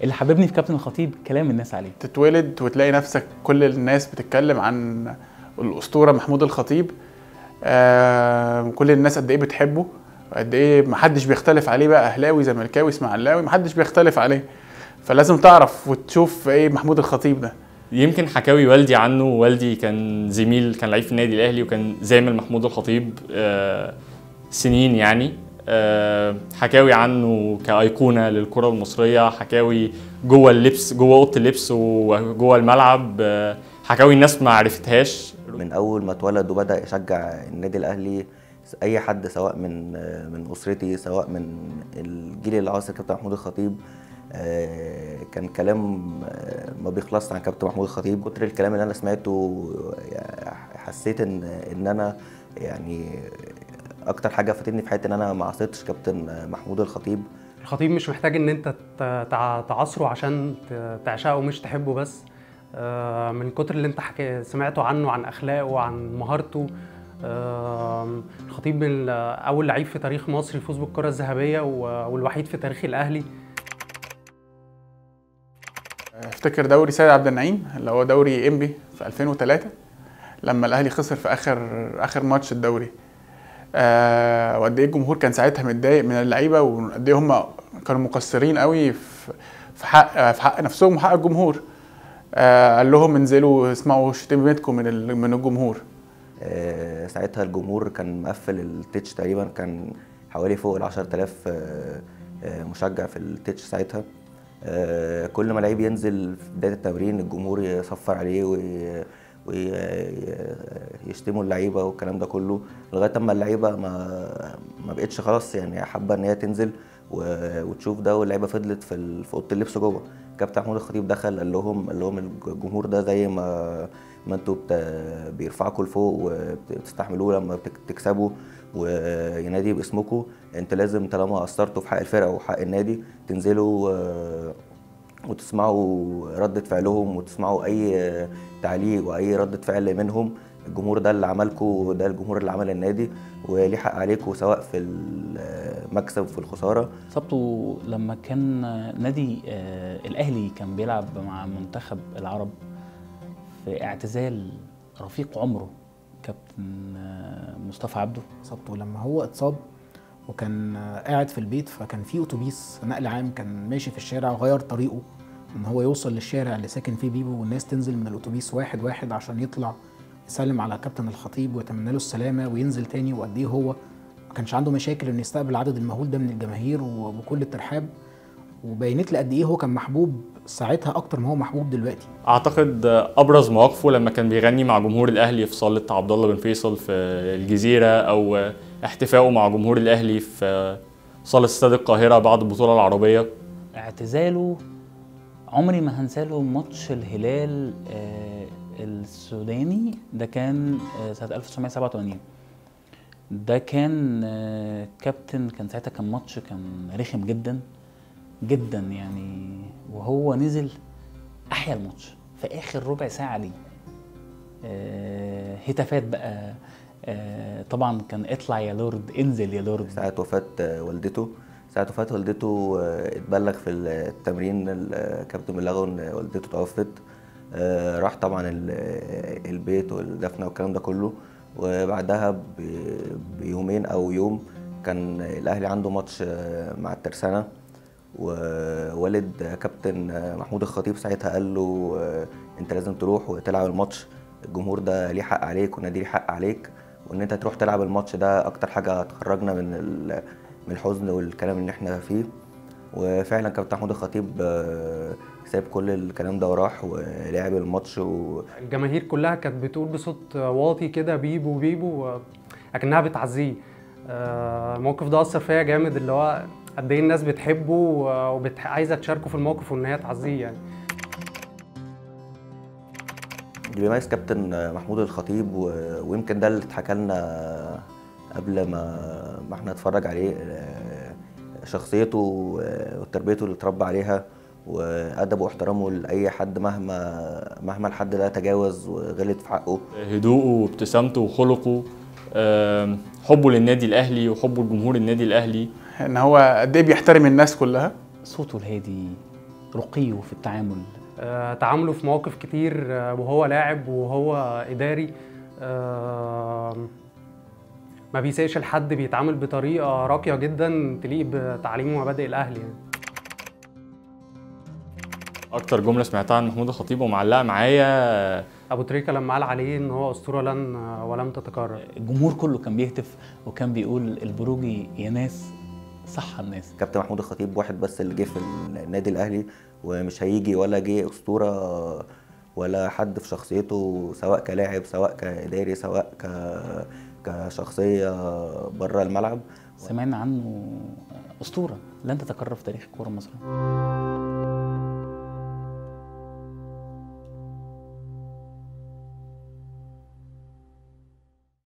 اللي حببني في كابتن الخطيب كلام الناس عليه تتولد وتلاقي نفسك كل الناس بتتكلم عن الاسطوره محمود الخطيب آه كل الناس قد ايه بتحبه قد ايه محدش بيختلف عليه بقى اهلاوي زملكاوي اسماعيلاوي محدش بيختلف عليه فلازم تعرف وتشوف ايه محمود الخطيب ده يمكن حكاوي والدي عنه والدي كان زميل كان لعيب في النادي الاهلي وكان زامل محمود الخطيب آه، سنين يعني آه، حكاوي عنه كأيقونة للكرة المصرية حكاوي جوه اللبس جوه أوضة اللبس وجوه الملعب آه، حكاوي الناس ما عرفتهاش من اول ما اتولد وبدا يشجع النادي الاهلي اي حد سواء من من اسرتي سواء من الجيل العاصر كابتن محمود الخطيب آه، كان كلام آه، ما بيخلصش عن كابتن محمود الخطيب كتر الكلام اللي انا سمعته يعني حسيت ان ان انا يعني اكتر حاجه فاتتني في حياتي ان انا ما عصرتش كابتن محمود الخطيب الخطيب مش محتاج ان انت ت- تع- تعاصره عشان ت- تعشقه مش تحبه بس آه، من كتر اللي انت حكي سمعته عنه عن اخلاقه وعن مهارته آم، الخطيب من ال- اول لعيب في تاريخ مصر يفوز بالكره الذهبيه و- والوحيد في تاريخ الاهلي افتكر دوري سيد عبد النعيم اللي هو دوري انبي في 2003 لما الاهلي خسر في اخر اخر ماتش الدوري آه وقد ايه الجمهور كان ساعتها متضايق من اللعيبه وقد ايه هم كانوا مقصرين قوي في في حق في حق نفسهم وحق الجمهور آه قال لهم انزلوا اسمعوا شتيمتكم من ال- من الجمهور آه، ساعتها الجمهور كان مقفل التتش تقريبا كان حوالي فوق ال 10000 آه، آه، مشجع في التتش ساعتها آه، كل ما لعيب ينزل في بداية التمرين الجمهور يصفر عليه ويشتموا اللعيبة والكلام ده كله لغاية اما اللعيبة ما ما بقتش خلاص يعني حابة ان هي تنزل و- وتشوف ده واللعيبة فضلت في ال- في اوضة اللبس جوه كابتن محمود الخطيب دخل قال لهم قال لهم الجمهور ده زي ما ما انتوا بت- بيرفعكم لفوق وبتستحملوه لما بتك- تكسبوا وينادي باسمكم انت لازم طالما قصرتوا في حق الفرقه وحق النادي تنزلوا آه، وتسمعوا ردة فعلهم وتسمعوا أي آه، تعليق وأي ردة فعل منهم الجمهور ده اللي عملكم وده الجمهور اللي عمل النادي وليه حق عليكم سواء في المكسب وفي الخسارة صبته لما كان نادي آه، الاهلي كان بيلعب مع منتخب العرب في اعتزال رفيق عمره كابتن آه، مصطفى عبده اصابته لما هو اتصاب وكان آه، قاعد في البيت فكان في اتوبيس نقل عام كان ماشي في الشارع غير طريقه ان هو يوصل للشارع اللي ساكن فيه بيبو والناس تنزل من الاتوبيس واحد واحد عشان يطلع يسلم على كابتن الخطيب ويتمنى له السلامه وينزل تاني وقد ايه هو ما كانش عنده مشاكل انه يستقبل العدد المهول ده من الجماهير وبكل الترحاب وبينت لي قد ايه هو كان محبوب ساعتها اكتر ما هو محبوب دلوقتي اعتقد ابرز مواقفه لما كان بيغني مع جمهور الاهلي في صاله عبد الله بن فيصل في الجزيره او احتفائه مع جمهور الاهلي في صاله استاد القاهره بعد البطوله العربيه اعتزاله عمري ما هنساله ماتش الهلال آه، السوداني ده كان آه، سنة 1987 ده كان آه، كابتن كان ساعتها كان ماتش كان رخم جدا جدا يعني وهو نزل احيا الماتش في اخر ربع ساعة ليه آه، هتافات بقى آه، طبعا كان اطلع يا لورد انزل يا لورد ساعة وفاة آه، والدته ساعة وفاة والدته آه، اتبلغ في التمرين الكابتن بلغه ان والدته توفت آه، راح طبعا ال- البيت والدفنة والكلام ده كله وبعدها ب- بيومين او يوم كان الاهلي عنده ماتش آه، مع الترسانة ووالد كابتن آه، محمود الخطيب ساعتها قال له آه، انت لازم تروح وتلعب الماتش الجمهور ده ليه حق عليك والنادي ليه حق عليك وان انت تروح تلعب الماتش ده اكتر حاجه هتخرجنا من ال- من الحزن والكلام اللي احنا فيه وفعلا كابتن محمود الخطيب آه، ساب كل الكلام ده وراح ولعب الماتش و... الجماهير كلها كانت بتقول بصوت واطي كده بيبو بيبو آه، اكنها بتعزيه آه، الموقف ده اثر فيا جامد اللي هو قد ايه الناس بتحبه وعايزه تشاركه في الموقف وان هي تعزيه يعني اللي بيميز كابتن محمود الخطيب و... ويمكن ده اللي اتحكى لنا قبل ما ما احنا نتفرج عليه آه، شخصيته و- وتربيته اللي اتربى عليها وادبه واحترامه لاي حد مهما مهما الحد ده تجاوز وغلط في حقه هدوءه وابتسامته وخلقه آم، حبه للنادي الاهلي وحبه لجمهور النادي الاهلي ان هو قد ايه بيحترم الناس كلها صوته الهادي رقيه في التعامل آه، تعامله في مواقف كتير آه، وهو لاعب وهو إداري آه، ما بيسيئش لحد بيتعامل بطريقة راقية جدا تليق بتعليم ومبادئ الأهلي يعني. اكتر جمله سمعتها عن محمود الخطيب ومعلقه معايا أبو تريكة لما قال عليه إن هو أسطورة لن ولم تتكرر الجمهور كله كان بيهتف وكان بيقول البروجي يا ناس صح الناس كابتن محمود الخطيب واحد بس اللي جه في النادي الاهلي ومش هيجي ولا جه اسطوره ولا حد في شخصيته سواء كلاعب سواء كاداري سواء ك كشخصيه بره الملعب سمعنا عنه اسطوره لن تتكرر في تاريخ الكوره المصريه